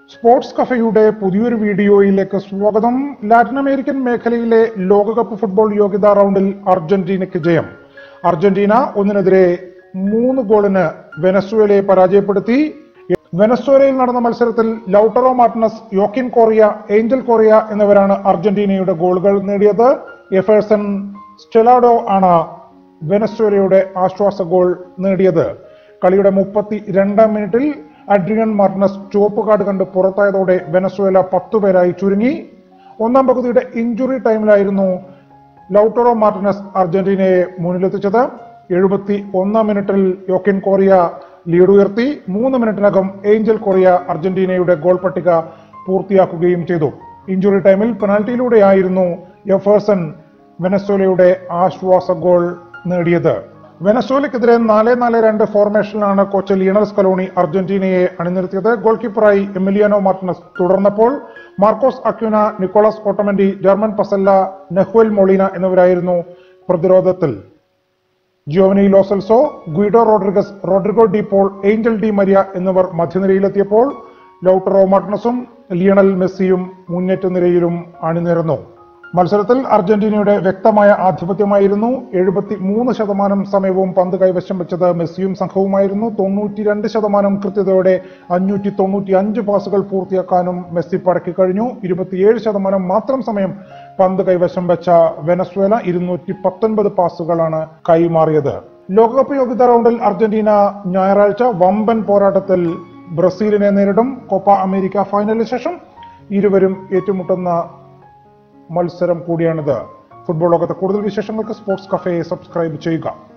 sports കഫയുടെ പുതിയൊരു വീഡിയോയിലേക്ക് സ്വാഗതം ലാറ്റിൻ അമേരിക്കൻ മേഖലയിലെ ലോകകപ്പ് ഫുട്ബോൾ യോഗ്യതാ റൗണ്ടിൽ അർജന്റീനയ്ക്ക് ജയം അർജന്റീന ഒന്നിനെതിരെ മൂന്ന് ഗോളിന് വെനസ്വേലയെ പരാജയപ്പെടുത്തി വെനസ്വേലയിൽ നടന്ന മത്സരത്തിൽ Lautaro Martinez Joaquin Correa Angel Correa എന്നിവരാണ് അർജന്റീനയുടെ ഗോളുകൾ നേടിയത് എഫേഴ്സൺ സ്റ്റെലാഡോ ആണ് വെനസ്വേലയുടെ ആശ്വാസ ഗോൾ നേടിയത് കളിയുടെ മുപ്പത്തി രണ്ടാം മിനിറ്റിൽ അഡ്രിയൻ മാർട്ടിനസ് ചുവപ്പ് കാർഡ് കണ്ട് പുറത്തായതോടെ വെനസ്വേല പത്തുപേരായി ചുരുങ്ങി ഒന്നാം പകുതിയുടെ ഇഞ്ചുറി ടൈമിലായിരുന്നു ലൗട്ടറോ മാർട്ടിനസ് അർജന്റീനയെ മുന്നിലെത്തിച്ചത് എഴുപത്തി ഒന്നാം മിനിറ്റിൽ യോക്കിൻ കോറിയ ലീഡ് ഉയർത്തി മൂന്ന് മിനിറ്റിനകം ഏഞ്ചൽ കൊറിയ അർജന്റീനയുടെ ഗോൾ പട്ടിക പൂർത്തിയാക്കുകയും ചെയ്തു ഇഞ്ചുറി ടൈമിൽ പെനാൽറ്റിയിലൂടെയായിരുന്നു എഫേഴ്സൺ വെനസ്വേലയുടെ ആശ്വാസ ഗോൾ നേടിയത് വെനസ്വേലയ്ക്കെതിരെ നാല് നാല് രണ്ട് ഫോർമേഷനിലാണ് കോച്ച് ലിയണൽ സ്കലോണി അർജന്റീനയെ അണിനിരത്തിയത് ഗോൾ കീപ്പറായി എമിലിയാനോ മാർട്ടിനസ് തുടർന്നപ്പോൾ Marcos Acuna Nicolas Otamendi German Pezzella Nahuel Molina എന്നിവരായിരുന്നു പ്രതിരോധത്തിൽ Giovani Lo Celso Guido Rodriguez Rodrigo De Paul Angel Di Maria എന്നിവർ മധ്യനിരയിലെത്തിയപ്പോൾ ലൗട്ടറോ മാർട്ടിനസും ലിയണൽ മെസ്സിയും മുന്നേറ്റ നിരയിലും അണിനിരന്നു മത്സരത്തിൽ അർജന്റീനയുടെ വ്യക്തമായ ആധിപത്യമായിരുന്നു എഴുപത്തി മൂന്ന് ശതമാനം സമയവും പന്ത് കൈവശം വെച്ചത് മെസ്സിയും സംഘവുമായിരുന്നു തൊണ്ണൂറ്റി രണ്ട് ശതമാനം കൃത്യതയോടെ അഞ്ഞൂറ്റി തൊണ്ണൂറ്റി അഞ്ച് പാസുകൾ പൂർത്തിയാക്കാനും മെസ്സി പടക്കി കഴിഞ്ഞു ഇരുപത്തിയേഴ് ശതമാനം മാത്രം സമയം പന്ത് കൈവശം വെച്ച വെനസ്വേല ഇരുന്നൂറ്റി പത്തൊൻപത് പാസുകളാണ് കൈമാറിയത് ലോകകപ്പ് യോഗ്യതാ റൗണ്ടിൽ അർജന്റീന ഞായറാഴ്ച വമ്പൻ പോരാട്ടത്തിൽ ബ്രസീലിനെ നേരിടും കോപ്പ അമേരിക്ക ഫൈനലിന് ശേഷം ഇരുവരും ഏറ്റുമുട്ടുന്ന മത്സരം കൂടിയാണിത് ഫുട്ബോൾ ലോകത്തെ കൂടുതൽ വിശേഷങ്ങൾക്ക് സ്പോർട്സ് കഫേ സബ്സ്ക്രൈബ് ചെയ്യുക